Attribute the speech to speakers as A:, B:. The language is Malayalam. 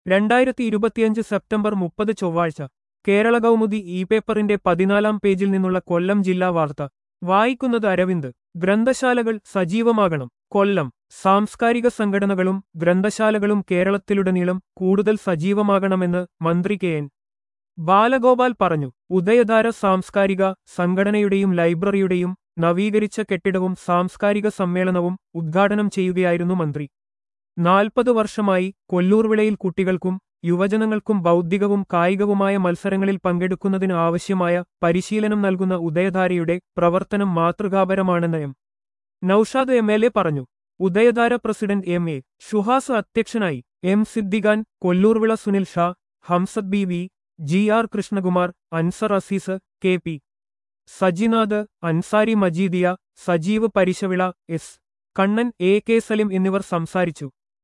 A: രണ്ടായിരത്തി ഇരുപത്തിയഞ്ച് സെപ്റ്റംബർ മുപ്പത് ചൊവ്വാഴ്ച കേരള കൗമുദി ഇ പേപ്പറിന്റെ പതിനാലാം പേജിൽ നിന്നുള്ള കൊല്ലം ജില്ലാ വാർത്ത വായിക്കുന്നത് അരവിന്ദ് ഗ്രന്ഥശാലകൾ സജീവമാകണം കൊല്ലം സാംസ്കാരിക സംഘടനകളും ഗ്രന്ഥശാലകളും കേരളത്തിലുടനീളം കൂടുതൽ സജീവമാകണമെന്ന് മന്ത്രി കെ എൻ ബാലഗോപാൽ പറഞ്ഞു ഉദയധാര സാംസ്കാരിക സംഘടനയുടെയും ലൈബ്രറിയുടെയും നവീകരിച്ച കെട്ടിടവും സാംസ്കാരിക സമ്മേളനവും ഉദ്ഘാടനം ചെയ്യുകയായിരുന്നു മന്ത്രി നാൽപ്പത് വർഷമായി കൊല്ലൂർവിളയിൽ കുട്ടികൾക്കും യുവജനങ്ങൾക്കും ബൗദ്ധികവും കായികവുമായ മത്സരങ്ങളിൽ പങ്കെടുക്കുന്നതിന് ആവശ്യമായ പരിശീലനം നൽകുന്ന ഉദയധാരയുടെ പ്രവർത്തനം മാതൃകാപരമാണെന്ന് M Naushad M L A പറഞ്ഞു Udayadhara president M A Shuhas അധ്യക്ഷനായി M Siddikhan Kollurvila Sunil Shah Hamsad B V G R Krishnakumar Ansar Aziz K P Sajinath Ansari Majeedia Sajeev Parishavila S Kannan A K Salim എന്നിവർ സംസാരിച്ചു